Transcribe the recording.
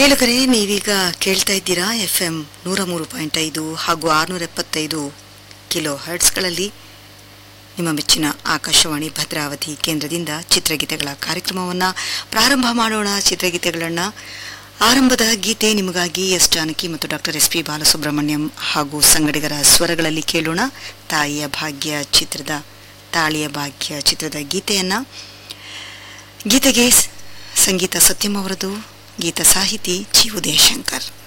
ಕೇಳುಗರೆ ನೀವೀಗ ಕೇಳ್ತಾ ಇದ್ದೀರಾ ಎಫ್ ಎಂ ನೂರ ಮೂರು ಪಾಯಿಂಟ್ ಐದು ಹಾಗೂ ಆರುನೂರ ಎಪ್ಪತ್ತೈದು ಕಿಲೋ ಹರ್ಟ್ಸ್ಗಳಲ್ಲಿ ನಿಮ್ಮ ಮೆಚ್ಚಿನ ಆಕಾಶವಾಣಿ ಭದ್ರಾವತಿ ಕೇಂದ್ರದಿಂದ ಚಿತ್ರಗೀತೆಗಳ ಕಾರ್ಯಕ್ರಮವನ್ನು ಪ್ರಾರಂಭ ಮಾಡೋಣ ಚಿತ್ರಗೀತೆಗಳನ್ನು ಆರಂಭದ ಗೀತೆ ನಿಮಗಾಗಿ ಎಸ್ ಜಾನಕಿ ಮತ್ತು ಡಾಕ್ಟರ್ ಎಸ್ ಪಿ ಬಾಲಸುಬ್ರಹ್ಮಣ್ಯಂ ಹಾಗೂ ಸಂಗಡಿಗರ ಸ್ವರಗಳಲ್ಲಿ ಕೇಳೋಣ ತಾಯಿಯ ಭಾಗ್ಯ ಚಿತ್ರದ ತಾಳಿಯ ಭಾಗ್ಯ ಚಿತ್ರದ ಗೀತೆಯನ್ನ ಗೀತೆಗೆ ಸ್- ಸಂಗೀತ ಸತ್ಯಂ ಅವರದು ಗೀತ ಸಾಹಿತಿ ಜಿ ಉದಯಶಂಕರ್